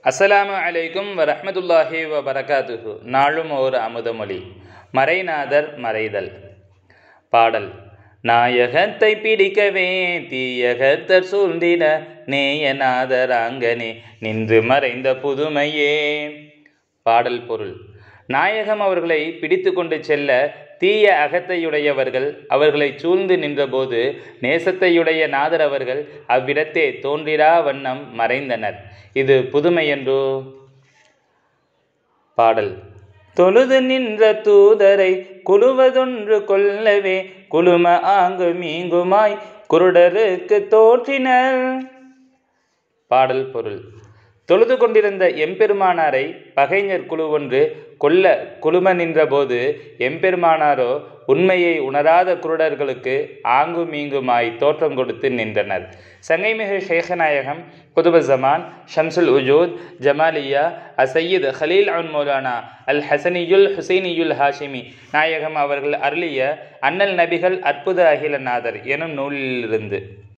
அஸ்ஸலாமு அலைக்கும் வரஹ்மத்துல்லாஹி வ பரகாத்துஹு நாளும் ஓர் அமுதமொழி மறைநாதர் மறைதல் பாடல் நாயகத்தை பிடிக்கவே தீயகத்தர் சூழ்ந்திட நேயநாதர் அங்கனே நின்று மறைந்த புதுமையே பாடல் பொருள் நாயகம் அவர்களை பிடித்து கொண்டு செல்ல தீய அகத்தையுடையவர்கள் அவர்களை சூழ்ந்து நின்றபோது நேசத்தையுடைய நாதர் அவர்கள் அவ்விடத்தே தோன்றிரா வண்ணம் மறைந்தனர் இது புதுமையன்றோ பாடல் தொழுது நின்ற தூதரை குழுவதொன்று கொல்லவே குழும ஆங்கு மீங்குமாய் குருடருக்கு தோற்றினர் பாடல் பொருள் தொழுது கொண்டிருந்த எம்பெருமானாரை பகைஞர் குழு ஒன்று கொல்ல குழும நின்றபோது எம்பெருமானாரோ உண்மையை உணராத குருடர்களுக்கு ஆங்கும் மீங்குமாய் தோற்றம் கொடுத்து நின்றனர் சங்கைமிகு ஷேகநாயகம் குதுப ஜமான் ஷம்சுல் உஜூத் ஜமாலியா அசையீத் ஹலீல் அன் மௌலானா அல் ஹசனியுல் ஹுசைனியுல் ஹாஷிமி நாயகம் அவர்கள் அருளிய அண்ணல் நபிகள் அற்புத அகிலநாதர் எனும் நூலிலிருந்து